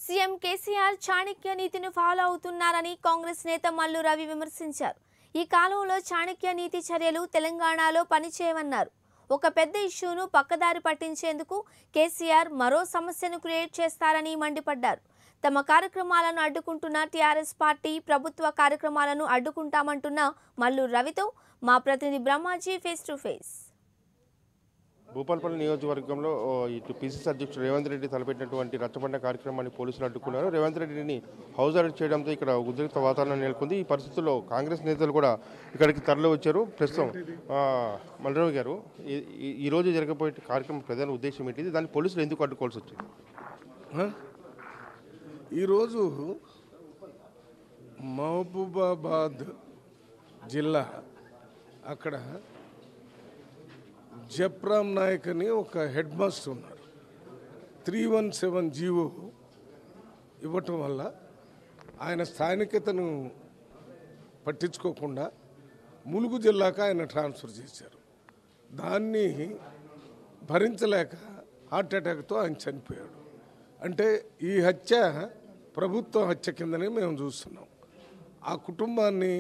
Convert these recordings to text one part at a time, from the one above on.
CM KCR Chanakya నీతిని follow అవుతున్నారని కాంగ్రెస్ నేత మల్లు రవి విమర్శించారు ఈ కాలంలో చాణక్య నీతి చర్యలు తెలంగాణలో పనిచేయవన్నారు ఒక పెద్ద ఇష్యూను పక్కదారి పట్టించేందుకు కేసీఆర్ మరో సమస్యను క్రియేట్ చేస్తారని మండిపడ్డారు తమ కార్యక్రమాలను అడ్డుకుంటున్న టీఆర్ఎస్ పార్టీ ప్రభుత్వ కార్యక్రమాలను అడ్డుకుంటామంటున్న మల్లు రవితో మా ప్రతినిధి Brahmaji face to face Bhupalpally నియోజకవర్గంలో ఓ, ఇటు పిసిసి అధ్యక్షుడు రేవంత్ రెడ్డి తలపెట్టినటువంటి రచ్చబండ కార్యక్రమాన్ని పోలీసులు అడ్డుకున్నారు రేవంత్ రెడ్డిని హౌస్ అరెస్ట్ చేయడంతో ఇక్కడ ఉద్రిక్త వాతావరణం నెలకొంది ఈ పరిస్థితుల్లో కాంగ్రెస్ నేతలు కూడా ఇక్కడికి తరలి వచ్చారు ప్రస్తుతం ఆ, మల్రావు గారు ఈ- ఈ- ఈ రోజు జరగబోయే కార్యక్రమం ప్రధాన ఉద్దేశం ఏంటిది దాన్ని పోలీసులు ఎందుకు అడ్డుకోవాల్సి వచ్చింది ఆ? ఈరోజు మహబూబాబాద్ జిల్లా అక్కడ జప్రామ్ నాయక్ అని ఒక హెడ్ మాస్టర్ ఉన్నారు త్రీ వన్ సెవెన్ జీవో ఇవ్వటం వల్ల ఆయన స్థానికతను పట్టించుకోకుండా ములుగు జిల్లాకు ఆయన ట్రాన్స్ఫర్ చేశారు దాన్ని భరించలేక హార్ట్ అటాక్తో ఆయన చనిపోయాడు అంటే ఈ హత్య ప్రభుత్వ హత్య కిందనే మేము చూస్తున్నాం ఆ కుటుంబాన్ని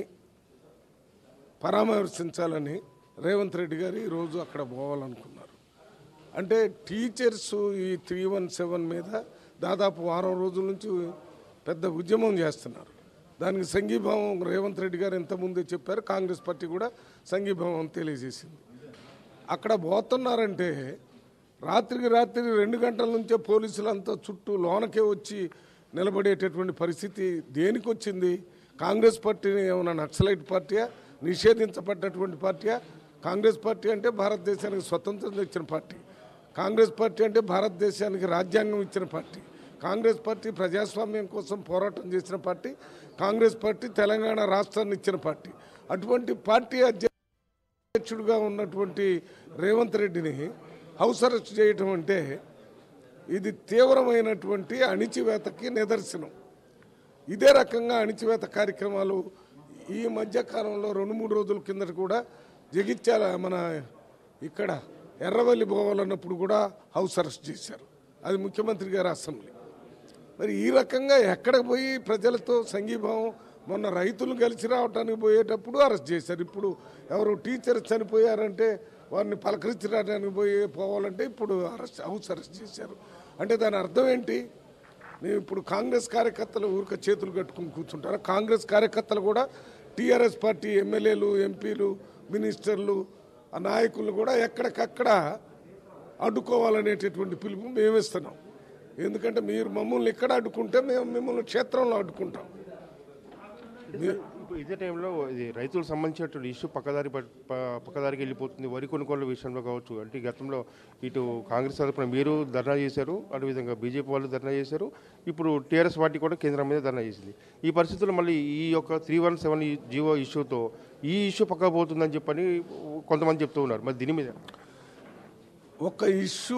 పరామర్శించాలని రేవంత్ రెడ్డి గారు ఈరోజు అక్కడ పోవాలనుకున్నారు అంటే టీచర్స్ ఈ త్రీ వన్ సెవెన్ మీద దాదాపు వారం రోజుల నుంచి పెద్ద ఉద్యమం చేస్తున్నారు దానికి సంఘీభావం రేవంత్ రెడ్డి గారు ఇంతకుముందే చెప్పారు కాంగ్రెస్ పార్టీ కూడా సంఘీభావం తెలియజేసింది అక్కడ పోతున్నారంటే రాత్రికి రాత్రి రెండు గంటల నుంచే పోలీసులు అంతా చుట్టూ లోనకే వచ్చి నిలబడేటటువంటి పరిస్థితి దేనికి వచ్చింది కాంగ్రెస్ పార్టీని ఏమైనా నక్సలైట్ పార్టీయా నిషేధించబడ్డటువంటి పార్టీయా కాంగ్రెస్ పార్టీ అంటే భారతదేశానికి స్వతంత్రం తెచ్చిన పార్టీ కాంగ్రెస్ పార్టీ అంటే భారతదేశానికి రాజ్యాంగం ఇచ్చిన పార్టీ కాంగ్రెస్ పార్టీ ప్రజాస్వామ్యం కోసం పోరాటం చేసిన పార్టీ కాంగ్రెస్ పార్టీ తెలంగాణ రాష్ట్రాన్ని ఇచ్చిన పార్టీ అటువంటి పార్టీ అధ్యక్ష అధ్యక్షుడిగా ఉన్నటువంటి రేవంత్ రెడ్డిని హౌస్ అరెస్ట్ చేయటం అంటే ఇది తీవ్రమైనటువంటి అణిచివేతకి నిదర్శనం ఇదే రకంగా అణిచివేత కార్యక్రమాలు ఈ మధ్య కాలంలో రెండు మూడు రోజుల కిందట కూడా జగిత్యాల మన ఇక్కడ ఎర్రవల్లి పోవాలన్నప్పుడు కూడా హౌస్ అరెస్ట్ చేశారు అది ముఖ్యమంత్రి గారి అసెంబ్లీ మరి ఈ రకంగా ఎక్కడ పోయి ప్రజలతో సంఘీభావం మొన్న రైతులు కలిసి రావడానికి పోయేటప్పుడు అరెస్ట్ చేశారు ఇప్పుడు ఎవరు టీచర్ చనిపోయారంటే వారిని పలకరించి రావడానికి పోయి పోవాలంటే ఇప్పుడు అరెస్ట్ హౌస్ అరెస్ట్ చేశారు అంటే దాని అర్థం ఏంటి నేను ఇప్పుడు కాంగ్రెస్ కార్యకర్తలు ఊరిక చేతులు కట్టుకుని కూర్చుంటారు కాంగ్రెస్ కార్యకర్తలు కూడా టీఆర్ఎస్ పార్టీ ఎమ్మెల్యేలు ఎంపీలు మినిస్టర్లు ఆ నాయకులు కూడా ఎక్కడికక్కడ అడ్డుకోవాలనేటటువంటి పిలుపు మేము ఇస్తున్నాం ఎందుకంటే మీరు మమ్మల్ని ఇక్కడ అడ్డుకుంటే మేము మిమ్మల్ని క్షేత్రంలో అడ్డుకుంటాం ఇప్పుడు ఇదే టైంలో ఇది రైతులకు సంబంధించినటువంటి ఇష్యూ పక్కదారి పట్- ప- పక్కదారికి వెళ్ళిపోతుంది వరి కొనుగోలు విషయంలో కావచ్చు అంటే గతంలో ఇటు కాంగ్రెస్ తరపున మీరు ధర్నా చేశారు అదేవిధంగా బీజేపీ వాళ్ళు ధర్నా చేశారు ఇప్పుడు టీఆర్ఎస్ పార్టీ కూడా కేంద్రం మీద ధర్నా చేసింది ఈ పరిస్థితుల్లో మళ్ళీ ఈ యొక్క త్రీ వన్ సెవెన్ జీవో ఇష్యూతో ఈ ఇష్యూ పక్క పోతుందని చెప్పని కొంతమంది చెప్తూ ఉన్నారు మరి దీని మీద ఒక ఇష్యూ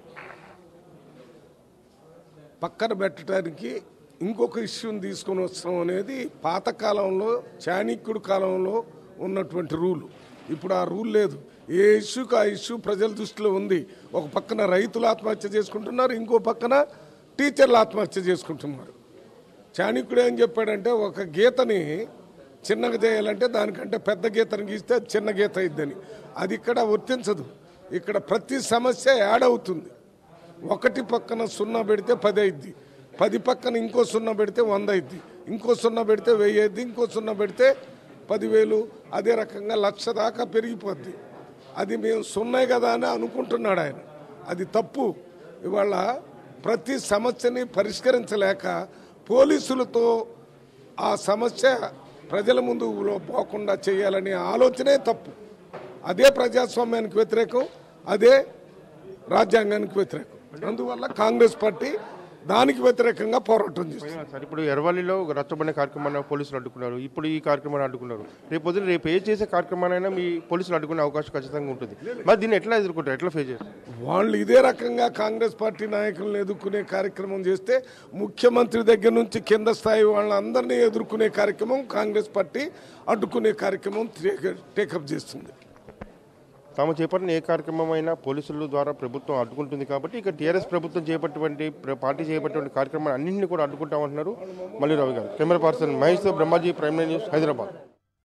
పక్కన పెట్టడానికి ఇంకొక ఇష్యూని తీసుకొని వస్తాం అనేది పాతకాలంలో చాణక్యుడి కాలంలో ఉన్నటువంటి రూల్ ఇప్పుడు ఆ రూల్ లేదు ఏ ఇష్యూకి ఆ ఇష్యూ ప్రజల దృష్టిలో ఉంది ఒక పక్కన రైతులు ఆత్మహత్య చేసుకుంటున్నారు ఇంకో పక్కన టీచర్లు ఆత్మహత్య చేసుకుంటున్నారు చాణక్యుడు ఏం చెప్పాడంటే ఒక గీతని చిన్నగా చేయాలంటే దానికంటే పెద్ద గీతను గీస్తే అది చిన్న గీత అయిద్దని అది ఇక్కడ వర్తించదు ఇక్కడ ప్రతి సమస్య యాడ్ అవుతుంది ఒకటి పక్కన సున్నా పెడితే పది అయిద్ది పది పక్కన ఇంకో సున్నా పెడితే వంద అయిద్ది ఇంకో సున్నా పెడితే వెయ్యి అయిద్ది ఇంకో సున్నా పెడితే పదివేలు అదే రకంగా లక్ష దాకా పెరిగిపోద్ది అది మేము సున్నాయి కదా అని అనుకుంటున్నాడు ఆయన అది తప్పు ఇవాళ ప్రతి సమస్యని పరిష్కరించలేక పోలీసులతో ఆ సమస్య ప్రజల ముందు పోకుండా చేయాలనే ఆలోచనే తప్పు అదే ప్రజాస్వామ్యానికి వ్యతిరేకం అదే రాజ్యాంగానికి వ్యతిరేకం అందువల్ల కాంగ్రెస్ పార్టీ దానికి వ్యతిరేకంగా పోరాటం చేస్తుంది సార్ ఇప్పుడు ఎర్రవల్లిలో రచ్చబండ కార్యక్రమాన్ని పోలీసులు అడ్డుకున్నారు ఇప్పుడు ఈ కార్యక్రమాన్ని అడ్డుకున్నారు రేపు పొద్దున రేపు ఏ చేసే కార్యక్రమానైనా మీ పోలీసులు అడ్డుకునే అవకాశం ఖచ్చితంగా ఉంటుంది మరి దీన్ని ఎట్లా ఎదుర్కొంటారు ఎట్లా ఫేస్ చేస్తారు వాళ్ళు ఇదే రకంగా కాంగ్రెస్ పార్టీ నాయకులను ఎదుర్కొనే కార్యక్రమం చేస్తే ముఖ్యమంత్రి దగ్గర నుంచి కింద స్థాయి వాళ్ళందరినీ ఎదుర్కొనే కార్యక్రమం కాంగ్రెస్ పార్టీ అడ్డుకునే కార్యక్రమం టేకప్ చేస్తుంది తాము చేపట్టిన ఏ కార్యక్రమం అయినా పోలీసుల ద్వారా ప్రభుత్వం అడ్డుకుంటుంది కాబట్టి ఇక టీఆర్ఎస్ ప్రభుత్వం చేపట్టినటువంటి ప్ర- పార్టీ చేపట్టినటువంటి కార్యక్రమాలు అన్నింటినీ కూడా అడ్డుకుంటామంటున్నారు మల్లి రవి గారు camera person Mahesh Brahmaji prime news Hyderabad